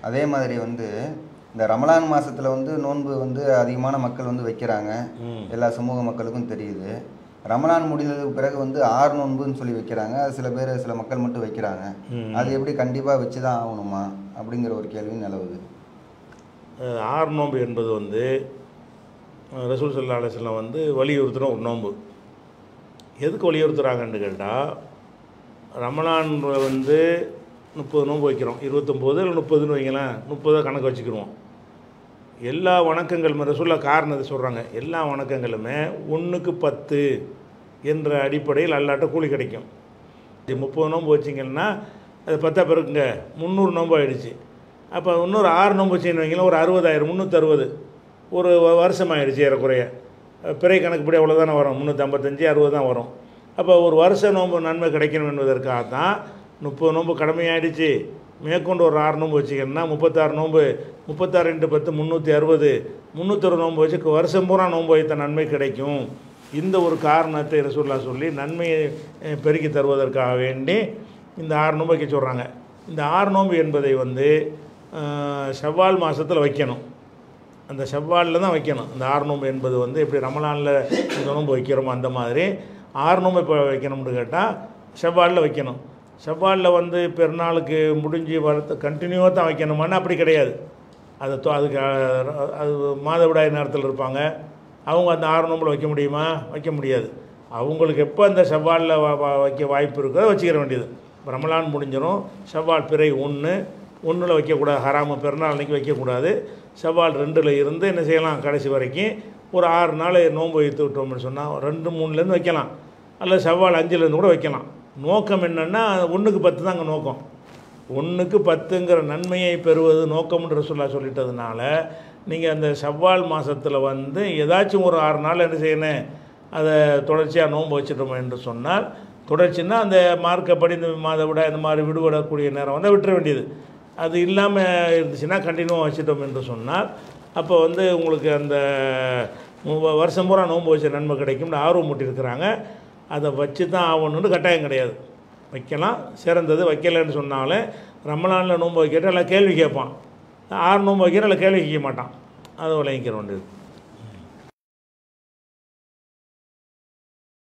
அதே மாதிரி வந்து இந்த ரமலான் மாசத்துல வந்து நோன்பு வந்து அதிகமான மக்கள் வந்து வைக்கிறாங்க ம். எல்லா சமூக மக்களுக்கும் தெரியுது ரமலான் முடிந்ததுக்கு பிறகு வந்து ஆறு நோன்புன்னு சொல்லி வைக்கிறாங்க அது சில பேர் சில மக்கள் மட்டும் வைக்கிறாங்க ம். அது எப்படி கண்டிப்பா வச்சு தான் ஆகணுமா அப்படிங்கிற ஒரு கேள்வி நிலவுது அஹ் ஆறு நோன்பு என்பது வந்து அஹ் ரசூல் சல்லா அலிஸ்லாம் வந்து வலியுறுத்துகிற ஒரு நோன்பு எதுக்கு வலியுறுத்துறாங்கன்னு கேட்டால் ரமலான் வந்து முப்பது நோன்பு வைக்கிறோம் இருபத்தொம்போது இல்லை முப்பதுன்னு வைங்களேன் முப்பதை கணக்கு வச்சுக்கிடுவோம் எல்லா வணக்கங்களுமே ரசூல்லா காரணத்தை சொல்கிறாங்க எல்லா வணக்கங்களுமே ஒன்றுக்கு பத்து என்ற அடிப்படையில் அல்லாட்ட கூலி கிடைக்கும் இது முப்பது நோன்பு வச்சிங்கன்னா அது பத்தா பிறகுங்க முந்நூறு நோன்பு ஆயிடுச்சு அப்போ இன்னொரு ஆறு நோன்பு வச்சுன்னு வைங்களேன் ஒரு அறுபதாயிரம் முந்நூற்றறுபது ஒரு வ- வருஷம் ஆயிடுச்சு ஏறக்குறைய அஹ் பிறை கணக்குப்படி அவ்வளோதானே வரும் முந்நூற்றம்பத்தஞ்சு அறுபது தான் வரும் அப்போ ஒரு வருஷ நோன்பு நன்மை கிடைக்கணும் என்பதற்காக தான் முப்பது நோன்பு கடமையாயிடுச்சு மேற்கொண்டு ஒரு ஆறு நோன்பு வச்சுக்கணும்னா முப்பத்தாறு நோன்பு முப்பத்தாறு ரெண்டு பத்து முந்நூற்றி அறுபது முந்நூற்றொரு நோன்பு வச்சு வருஷம் பூரா நோன்பு வைத்த நன்மை கிடைக்கும் இந்த ஒரு காரணத்தை ரசூல்லா சொல்லி நன்மையை அஹ், பெருக்கி தருவதற்காக வேண்டி இந்த ஆறு நோன்பு வைக்க சொல்கிறாங்க இந்த ஆறு நோன்பு என்பதை வந்து அஹ், ஷவ்வால் மாதத்தில் வைக்கணும் அந்த செவ்வாலில் தான் வைக்கணும் அந்த ஆறு நோன்பு என்பது வந்து எப்படி ரமலானில் இந்த நோன்பு வைக்கிறோமோ அந்த மாதிரி ஆறு நோன்பு இப்போ வைக்கணும்னு கேட்டால் செவ்வாலில் வைக்கணும் செவ்வாலில் வந்து பெருநாளுக்கு முடிஞ்சு வரத்து கண்டினியூவாக தான் வைக்கணுமான்னு அப்படி கிடையாது அது தொ- அதுக்கு அஹ், அது மாதவிடாய் நேரத்தில் இருப்பாங்க அவங்க அந்த ஆறு நோம்பில் வைக்க முடியுமா வைக்க முடியாது அவங்களுக்கு எப்போ அந்த செவ்வாலில் வைக்க வாய்ப்பு இருக்கோ அதை வச்சுக்கிற வேண்டியது இப்ப ரமலான் முடிஞ்சிடும் செவ்வால் பிறை ஒன்று ஒன்றில் வைக்கக்கூடாது ஹராம பெருநாள் அன்னைக்கு வைக்கக்கூடாது செவ்வால் ரெண்டில் இருந்து என்ன செய்யலாம் கடைசி வரைக்கும் ஒரு ஆறு நாள் நோன்பு வைத்து விட்டோம்னு சொன்னால் ரெண்டு மூணுலேருந்து வைக்கலாம் அல்லது செவ்வால் அஞ்சுலேருந்து கூட வைக்கலாம் நோக்கம் என்னென்னா ஒன்றுக்கு பத்து தான் அங்கே நோக்கம் ஒன்றுக்கு பத்துங்கிற நன்மையை பெறுவது நோக்கம்ன்ற சொல்ல சொல்லிட்டதுனால நீங்கள் அந்த செவ்வால் மாதத்தில் வந்து ஏதாச்சும் ஒரு ஆறு நாள் என்ன செய்யணும் அதை தொடர்ச்சியாக நோன்பு வச்சுட்டோம் என்று சொன்னால் தொடர்ச்சின்னா அந்த மார்க்கப்படி இந்த மாதவிட இந்த மாதிரி விடுபடக்கூடிய நேரம் வந்து விட்டுற வேண்டியது அது இல்லாமல் இருந்துச்சுன்னா கண்டினியூவாக வச்சுட்டோம் என்று சொன்னால் அப்போ வந்து உங்களுக்கு அந்த மு- வருஷம் பூரா நோன்பு வச்ச நன்மை கிடைக்கும்னு ஆர்வம் மூட்டியிருக்கிறாங்க அதை வச்சு தான் ஆகணும்னு கட்டாயம் கிடையாது வைக்கலாம் சிறந்தது வைக்கலைன்னு சொன்னாலே ரமலானில் நோன்பு வைக்கிற எல்லாம் கேள்வி கேட்பான் ஆறு நோன்பு வைக்கிற எல்லாம் கேள்வி கேட்க மாட்டான் அதை விளங்கிக்கிற வேண்டியது